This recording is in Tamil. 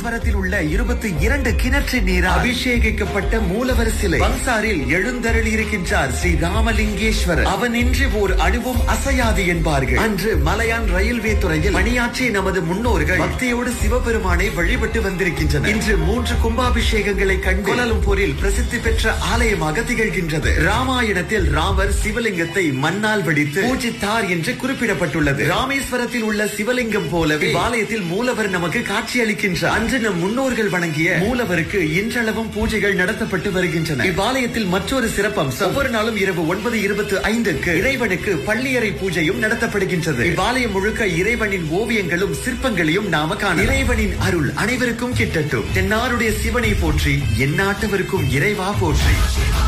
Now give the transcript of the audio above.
ராமேஸ்வரத்தில் உள்ள இருபத்தி இரண்டு கிணற்று நீர் அபிஷேகிக்கப்பட்ட மூலவர் சிலை பன்சாரில் எழுந்தருளி இருக்கின்றார் ஸ்ரீ ராமலிங்கேஸ்வரர் அவனின்றி ஓர் அணுவும் அசையாது என்பார்கள் அன்று மலையான் ரயில்வே துறையில் பணியாற்றிய நமது முன்னோர்கள் பக்தியோடு சிவபெருமானை வழிபட்டு வந்திருக்கின்றனர் இன்று மூன்று கும்பாபிஷேகங்களை கண்டு கோலாலம்பூரில் பிரசித்தி பெற்ற ஆலயமாக திகழ்கின்றது ராமாயணத்தில் ராமர் சிவலிங்கத்தை மண்ணால் வெடித்து பூஜித்தார் என்று குறிப்பிடப்பட்டுள்ளது ராமேஸ்வரத்தில் உள்ள சிவலிங்கம் போலவே ஆலயத்தில் மூலவர் நமக்கு காட்சியளிக்கின்றார் அன்று நம் முன்னோர்கள் வணங்கிய மூலவருக்கு இன்றளவும் பூஜைகள் நடத்தப்பட்டு வருகின்றன இவ்வாலயத்தில் மற்றொரு சிறப்பம்சம் ஒவ்வொரு நாளும் இரவு ஒன்பது இருபத்தி ஐந்துக்கு இறைவனுக்கு பள்ளியறை பூஜையும் நடத்தப்படுகின்றது இவ்வாலயம் முழுக்க இறைவனின் ஓவியங்களும் சிற்பங்களையும் நாம காண இறைவனின் அருள் அனைவருக்கும் கிட்டட்டும் தென்னாருடைய சிவனை போற்றி எந்நாட்டவருக்கும் இறைவா போற்றி